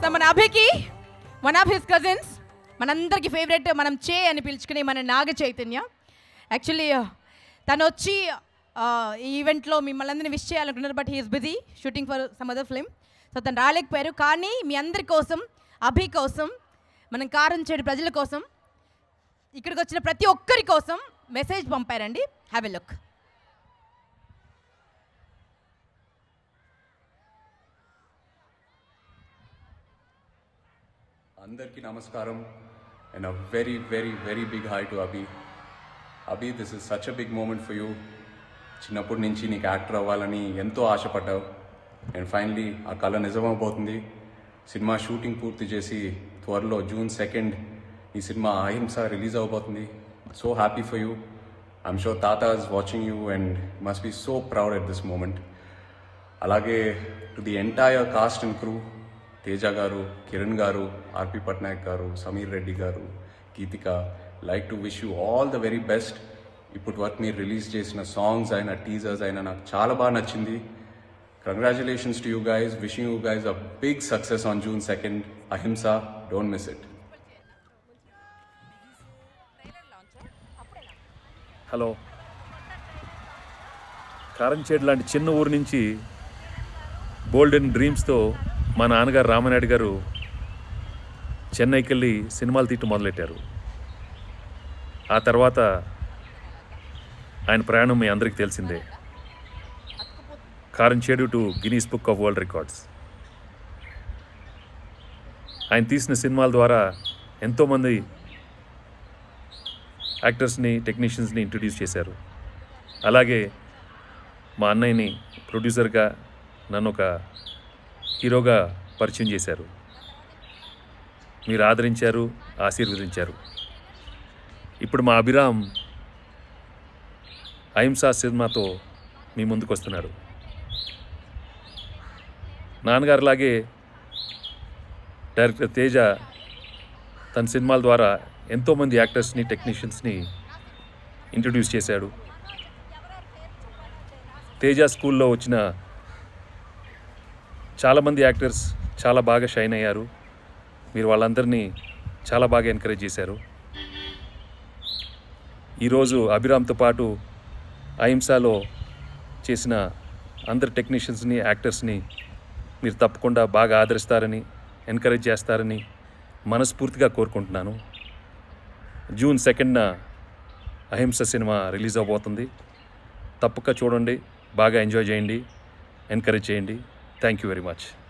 so మన అభికి one of his cousins మనందరికి ఫేవరెట్ మనం చే అని పిలుచుకునే మన నాగ చైతన్య యాక్చువల్లీ తను వచ్చి ఆ, ఈ ఈవెంట్లో మిమ్మల్ని అందరినీ విష్ చేయాలనుకున్నారు but he's busy shooting for some other film so తను రాలేకపోయారు కానీ మీ అందరి కోసం అభి కోసం మనం కారం చెడు ప్రజల కోసం ఇక్కడికి వచ్చిన ప్రతి ఒక్కరి కోసం మెసేజ్ పంపారండి హ్యావ్ ఎ లుక్ అందరికీ నమస్కారం and a very very very big hi to Abhi Abhi this is such a big moment for you చిన్నప్పటి నుంచి నీకు యాక్టర్ అవ్వాలని ఎంతో ఆశపడ్డావు అండ్ ఫైనలీ ఆ కళ నిజమవబోతుంది సినిమా షూటింగ్ పూర్తి చేసి త్వరలో జూన్ సెకండ్ ఈ సినిమా అహింస రిలీజ్ అవబోతుంది so happy for you I'm sure తాత is watching you and must be so proud at this moment అలాగే to the entire cast and crew Teja garu Kiran garu RP Patnaik garu Sameer Reddy garu Geethika like to wish you all the very best ఇప్పటి వరకు మీరు release చేసిన songs అయినా teasers అయినా నాకు చాలా బాగా నచ్చింది congratulations to you guys wishing you guys a big success on June second Ahimsa don't miss it hello Karamchedu లాంటి చిన్న ఊరు నుంచి బోల్డెన్ డ్రీమ్స్తో మా నాన్నగారు రామనాయుడు గారు చెన్నైకి వెళ్ళి సినిమాలు తీయటం మొదలెట్టారు ఆ తర్వాత ఆయన ప్రయాణం మీ అందరికీ తెలిసిందే Karamchedu to Guinness Book of World Records ఆయన తీసిన సినిమాల ద్వారా ఎంతోమంది యాక్టర్స్ని టెక్నీషియన్స్ని ఇంట్రడ్యూస్ చేశారు అలాగే మా అన్నయ్యని ప్రొడ్యూసర్గా నన్ను ఒక హీరోగా పరిచయం చేశారు మీరు ఆదరించారు ఆశీర్వదించారు ఇప్పుడు మా అభిరామ్ అహింసా సినిమాతో మీ ముందుకు వస్తున్నారు నాన్నగారులాగే డైరెక్టర్ తేజ తన సినిమాల ద్వారా ఎంతోమంది యాక్టర్స్ని టెక్నీషియన్స్ని ఇంట్రడ్యూస్ చేశాడు తేజ స్కూల్లో వచ్చిన చాలామంది యాక్టర్స్ చాలా బాగా షైన్ అయ్యారు మీరు వాళ్ళందరినీ చాలా బాగా ఎంకరేజ్ చేశారు ఈరోజు అభిరామ్తో పాటు అహింసలో చేసిన అందరు టెక్నీషియన్స్ని యాక్టర్స్ని మీరు తప్పకుండా బాగా ఆదరిస్తారని ఎంకరేజ్ చేస్తారని మనస్ఫూర్తిగా కోరుకుంటున్నాను జూన్ సెకండ్న అహింస సినిమా రిలీజ్ అవబోతుంది తప్పక చూడండి బాగా ఎంజాయ్ చేయండి ఎంకరేజ్ చేయండి థ్యాంక్ యూ వెరీ మచ్